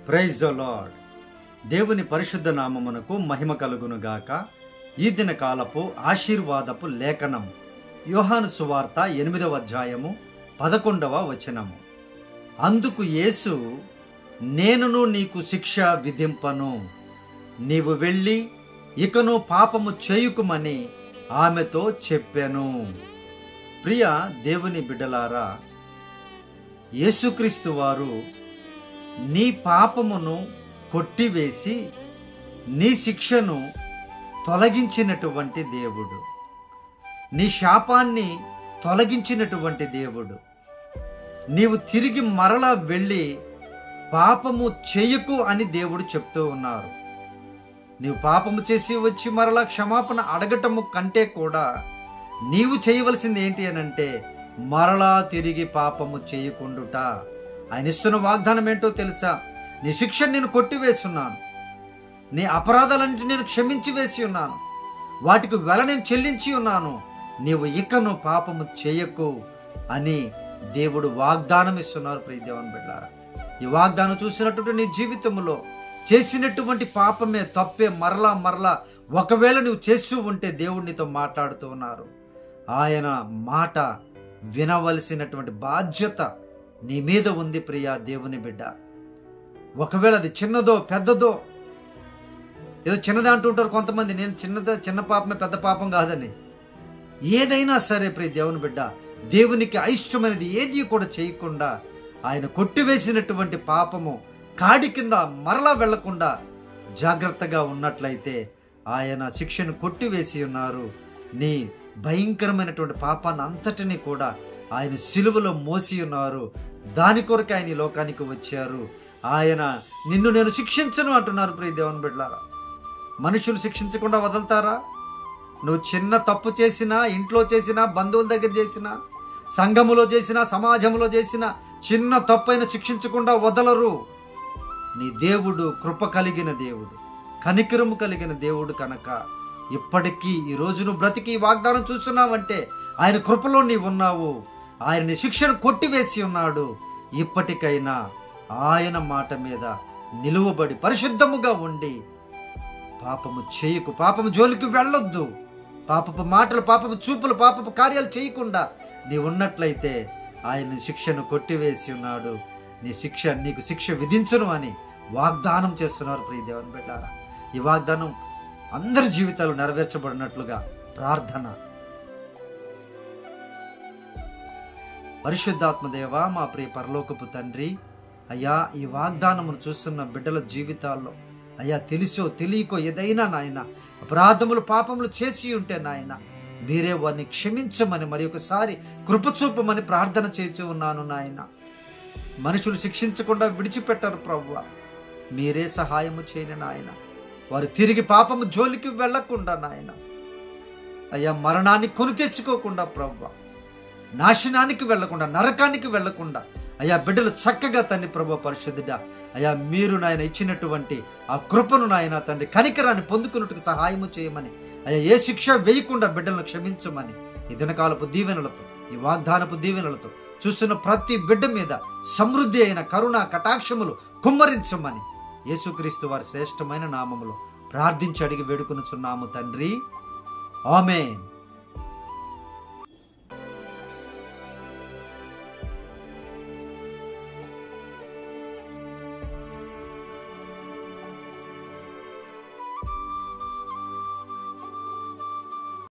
praise the lord దేవుని పరిశుద్ధ నామమునకు మహిమ కలుగును గాక ఈ దిన కాలపు ఆశీర్వాదపు లేఖనం యోహాను సువార్త ఎనిమిదవ అధ్యాయము పదకొండవ వచనము అందుకు యేసు నేనును నీకు శిక్ష విధింపను నీవు వెళ్ళి ఇకను పాపము చేయుకుమని ఆమెతో చెప్పాను ప్రియ దేవుని బిడ్డలారా యేసుక్రీస్తు వారు నీ పాపమును కొట్టివేసి నీ శిక్షను తొలగించినటువంటి దేవుడు నీ శాపాన్ని తొలగించినటువంటి దేవుడు నీవు తిరిగి మరలా వెళ్ళి పాపము చేయకు అని దేవుడు చెప్తూ ఉన్నారు నీవు పాపము చేసి వచ్చి మరలా క్షమాపణ అడగటము కంటే కూడా నీవు చేయవలసింది ఏంటి అని అంటే మరలా తిరిగి పాపము చేయకుండుట ఆయన ఇస్తున్న వాగ్దానం ఏంటో తెలుసా నీ శిక్ష నేను కొట్టివేస్తున్నాను నీ అపరాధాలన్నింటి నేను క్షమించి వేసి ఉన్నాను వాటికి వెల నేను చెల్లించి ఉన్నాను నీవు ఇకను పాపము చేయకు అని దేవుడు వాగ్దానం ఇస్తున్నారు ప్రియదేవన్ బిడ్డారా ఈ వాగ్దానం చూసినటువంటి నీ జీవితంలో చేసినటువంటి పాపమే తప్పే మరలా మరలా ఒకవేళ నువ్వు చేస్తూ ఉంటే దేవుడు నీతో మాట్లాడుతూ ఉన్నారు ఆయన మాట వినవలసినటువంటి బాధ్యత నీ మీద ఉంది ప్రియా దేవుని బిడ్డ ఒకవేళ అది చిన్నదో పెద్దదో ఏదో చిన్నది అంటుంటారు కొంతమంది నేను చిన్నదో చిన్న పాపమే పెద్ద పాపం కాదని ఏదైనా సరే ప్రియ దేవుని బిడ్డ దేవునికి అయిష్టమైనది ఏది కూడా చేయకుండా ఆయన కొట్టివేసినటువంటి పాపము కాడి కింద మరలా వెళ్లకుండా జాగ్రత్తగా ఉన్నట్లయితే ఆయన శిక్షను కొట్టివేసి ఉన్నారు నీ భయంకరమైనటువంటి పాపాన్ని అంతటినీ కూడా ఆయన సిలువలో మోసి ఉన్నారు దాని కొరకు ఆయన ఈ లోకానికి వచ్చారు ఆయన నిన్ను నేను శిక్షించను అంటున్నారు ప్రియ దేవుని బిడ్డలారా మనుషులు శిక్షించకుండా వదులుతారా నువ్వు చిన్న తప్పు చేసినా ఇంట్లో చేసినా బంధువుల దగ్గర చేసినా సంఘములో చేసినా సమాజంలో చేసినా చిన్న తప్పైన శిక్షించకుండా వదలరు నీ దేవుడు కృప కలిగిన దేవుడు కనికరము కలిగిన దేవుడు కనుక ఇప్పటికీ ఈ రోజు నువ్వు బ్రతికి ఈ వాగ్దానం చూస్తున్నావంటే ఆయన కృపలో నీవు ఉన్నావు ఆయన నీ శిక్షను కొట్టివేసి ఉన్నాడు ఇప్పటికైనా ఆయన మాట మీద నిలువబడి పరిశుద్ధముగా ఉండి పాపము చేయకు పాపము జోలికి వెళ్ళొద్దు పాపపు మాటలు పాపపు చూపులు పాపపు కార్యాలు చేయకుండా నీ ఉన్నట్లయితే ఆయన శిక్షను కొట్టివేసి ఉన్నాడు నీ శిక్ష నీకు శిక్ష విధించను అని వాగ్దానం చేస్తున్నారు ప్రియ దేవుని బిడ్డారా ఈ వాగ్దానం అందరి జీవితాలు నెరవేర్చబడినట్లుగా ప్రార్థన పరిశుద్ధాత్మదేవ మా ప్రియ పరలోకపు తండ్రి అయ్యా ఈ వాగ్దానమును చూస్తున్న బిడ్డల జీవితాల్లో అయ్యా తెలిసో తెలియకో ఏదైనా నాయన అపరాధములు పాపములు చేసి ఉంటే నాయన మీరే వారిని క్షమించమని మరి ఒకసారి కృపచూపమని ప్రార్థన చేసి ఉన్నాను నాయన మనుషులు శిక్షించకుండా విడిచిపెట్టరు ప్రవ్వ మీరే సహాయము చేయని నాయన వారు తిరిగి పాపము జోలికి వెళ్లకుండా నాయన అయ్యా మరణాన్ని కొని తెచ్చుకోకుండా ప్రవ్వ నాశనానికి వెళ్లకుండా నరకానికి వెళ్లకుండా అయ్యా బిడ్డలు చక్కగా తండ్రి ప్రభు పరిశుద్ధుడ అయ్యా మీరు నాయన ఇచ్చినటువంటి ఆ కృపను నాయన తండ్రి కనికరాన్ని పొందుకున్నట్టుకు సహాయము చేయమని అయ్యా ఏ శిక్ష వేయకుండా బిడ్డలను క్షమించమని ఈ దినకాలపు దీవెనలతో ఈ వాగ్దానపు దీవెనలతో చూస్తున్న ప్రతి బిడ్డ మీద సమృద్ధి అయిన కరుణ కటాక్షములు కుమ్మరించమని యేసుక్రీస్తు వారి శ్రేష్టమైన నామములో ప్రార్థించి అడిగి వేడుకొనుచున్నాము తండ్రి ఆమెన్